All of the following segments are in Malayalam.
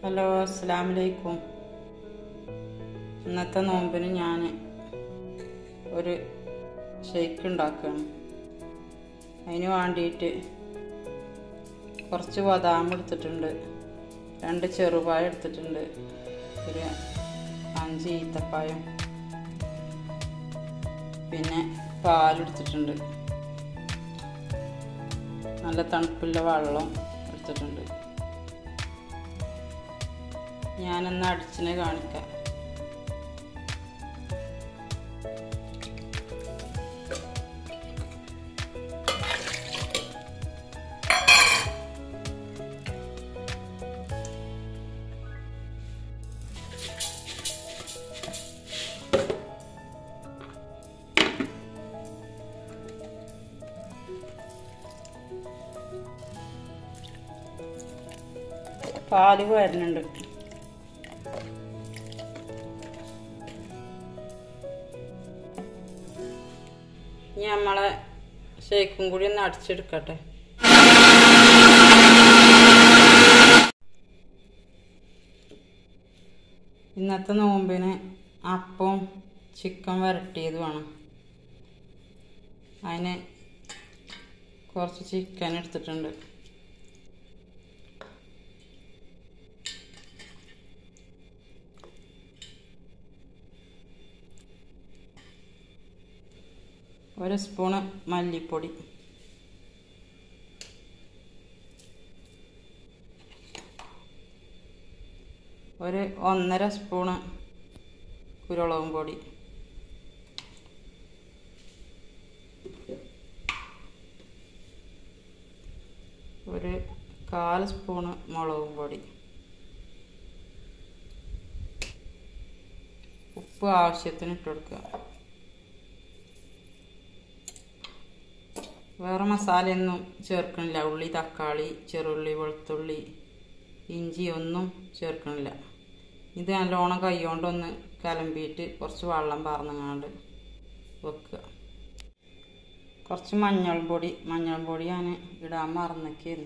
ഹലോ അസ്സാം വലൈക്കും ഇന്നത്തെ നോമ്പിന് ഞാൻ ഒരു ഷെയ്ക്ക് ഉണ്ടാക്കുകയാണ് അതിന് വേണ്ടിയിട്ട് കുറച്ച് ബദാം എടുത്തിട്ടുണ്ട് രണ്ട് ചെറുപായം എടുത്തിട്ടുണ്ട് ഒരു അഞ്ച് ഈത്തപ്പായം പിന്നെ പാലെടുത്തിട്ടുണ്ട് നല്ല തണുപ്പുള്ള വെള്ളം എടുത്തിട്ടുണ്ട് ഞാനൊന്ന് അടിച്ചിനെ കാണിക്കാം പാല് വരുന്നുണ്ട് ഇനി നമ്മളെ ഷേക്കും കൂടി ഒന്ന് അടിച്ചെടുക്കട്ടെ ഇന്നത്തെ നോമ്പിന് അപ്പം ചിക്കൻ വരട്ടിയത് വേണം അതിന് കുറച്ച് ചിക്കൻ എടുത്തിട്ടുണ്ട് ഒരു സ്പൂണ് മല്ലിപ്പൊടി ഒരു ഒന്നര സ്പൂണ് കുരുളകും പൊടി ഒരു കാൽ സ്പൂണ് മുളകും പൊടി ഉപ്പ് ആവശ്യത്തിന് ഇട്ട് കൊടുക്കുക വേറെ മസാലയൊന്നും ചേർക്കണില്ല ഉള്ളി തക്കാളി ചെറുള്ളി വെളുത്തുള്ളി ഇഞ്ചി ഒന്നും ചേർക്കണില്ല ഇത് നല്ലോണം കൈകൊണ്ടൊന്ന് കലമ്പിയിട്ട് കുറച്ച് വെള്ളം പാർന്നങ്ങാണ്ട് വെക്കുക കുറച്ച് മഞ്ഞൾ പൊടി മഞ്ഞൾ പൊടി ഞാൻ ഇടാൻ മറന്നൊക്കെയായിരുന്നു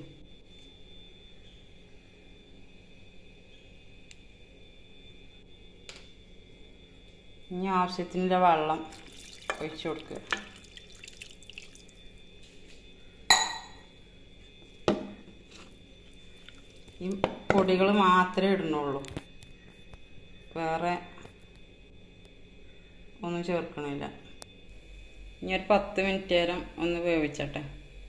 ഇനി ആവശ്യത്തിനുള്ള വെള്ളം ഒഴിച്ചു കൊടുക്കുക ഈ പൊടികൾ മാത്രമേ ഇടുന്നുള്ളൂ വേറെ ഒന്നും ചേർക്കണില്ല ഇനി ഒരു പത്ത് മിനിറ്റ് നേരം ഒന്ന് വേവിച്ചട്ടെ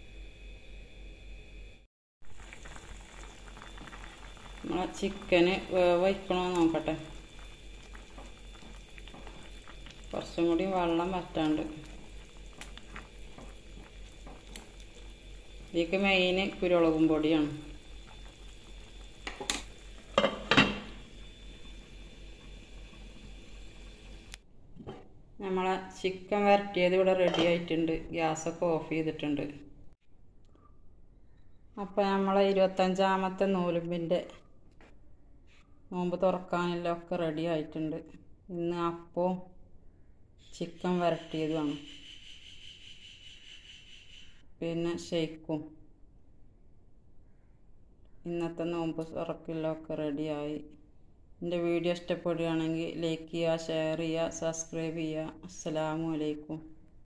നമ്മളെ ചിക്കന് വേവിക്കണോ നോക്കട്ടെ കുറച്ചും കൂടി വെള്ളം വറ്റാണ്ട് ഇതിക്ക് മെയിന് കുരുളകും പൊടിയാണ് നമ്മളെ ചിക്കൻ വരട്ടിയത് ഇവിടെ റെഡി ആയിട്ടുണ്ട് ഗ്യാസൊക്കെ ഓഫ് ചെയ്തിട്ടുണ്ട് അപ്പോൾ നമ്മളെ ഇരുപത്തഞ്ചാമത്തെ നൂലുമ്പിൻ്റെ നോമ്പ് തുറക്കാനെല്ലാം ഒക്കെ റെഡി ആയിട്ടുണ്ട് ഇന്ന് അപ്പവും ചിക്കൻ വരട്ടിയതുമാണ് പിന്നെ ഷെയ്ക്കും ഇന്നത്തെ നോമ്പ് തുറക്കില്ലൊക്കെ റെഡിയായി എൻ്റെ വീഡിയോ ഇഷ്ടപ്പെടുകയാണെങ്കിൽ ലൈക്ക് ചെയ്യുക ഷെയർ ചെയ്യുക സബ്സ്ക്രൈബ് ചെയ്യുക അസ്സലാമു അലൈക്കും